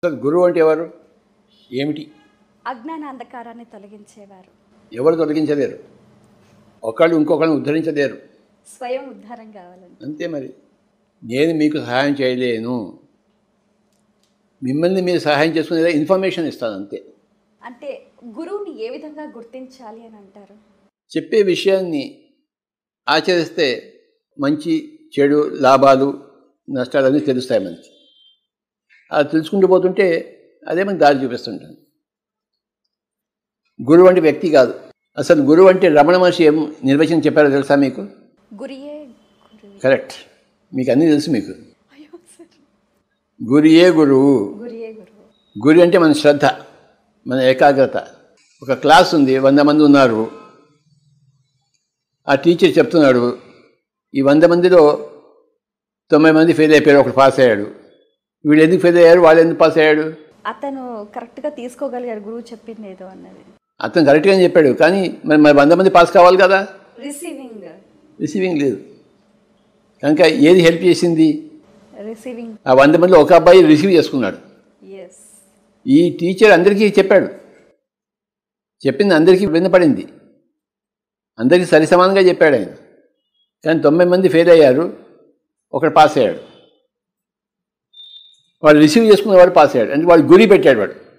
అసలు గురువు అంటే ఎవరు ఏమిటి అజ్ఞాన అంధకారాన్ని తొలగించేవారు ఎవరు తొలగించలేరు ఒకళ్ళు ఇంకొకళ్ళని ఉద్ధరించలేరు స్వయం ఉద్ధారం కావాలంటే అంతే మరి నేను మీకు సహాయం చేయలేను మిమ్మల్ని మీరు సహాయం చేసుకునేలా ఇన్ఫర్మేషన్ ఇస్తాను అంతే అంటే గురువుని ఏ విధంగా గుర్తించాలి అని అంటారు చెప్పే విషయాన్ని ఆచరిస్తే మంచి చెడు లాభాలు నష్టాలన్నీ తెలుస్తాయి మనకి అలా తెలుసుకుంటూ పోతుంటే అదే మనకి దారి చూపిస్తుంటాను గురువు అంటే వ్యక్తి కాదు అసలు గురువు అంటే రమణ మహర్షి ఏం నిర్వచనం చెప్పారో తెలుసా మీకు గురియే గురువు కరెక్ట్ మీకు అన్నీ తెలుసు మీకు అయ్యో సార్ గురియే గురువు గురియే గురువు గురి అంటే మన శ్రద్ధ మన ఏకాగ్రత ఒక క్లాస్ ఉంది వంద మంది ఉన్నారు ఆ టీచర్ చెప్తున్నాడు ఈ వంద మందిలో తొంభై మంది ఫెయిల్ అయిపోయారు ఒకడు పాస్ అయ్యాడు వీడు ఎందుకు ఫెయిల్ అయ్యారు వాళ్ళు ఎందుకు పాస్ అయ్యాడు అతను కరెక్ట్గా తీసుకోగలిగాడు గురువు చెప్పింది ఏదో అన్నది అతను కరెక్ట్గానే చెప్పాడు కానీ మరి మరి వంద మంది పాస్ కావాలి కదా రిసీవింగ్ రిసీవింగ్ లేదు కనుక ఏది హెల్ప్ చేసింది రిసీవింగ్ ఆ వంద మందిలో ఒక అబ్బాయి రిసీవ్ చేసుకున్నాడు ఎస్ ఈ టీచర్ అందరికీ చెప్పాడు చెప్పింది అందరికీ వినపడింది అందరికీ సరి సమానంగా చెప్పాడు ఆయన కానీ తొంభై మంది ఫెయిల్ అయ్యారు ఒకడు పాస్ అయ్యాడు వాడు రిసీవ్ చేసుకున్న వాడు పాస్ అయ్యాడు అంటే వాడు గురి పెట్టాడు వాడు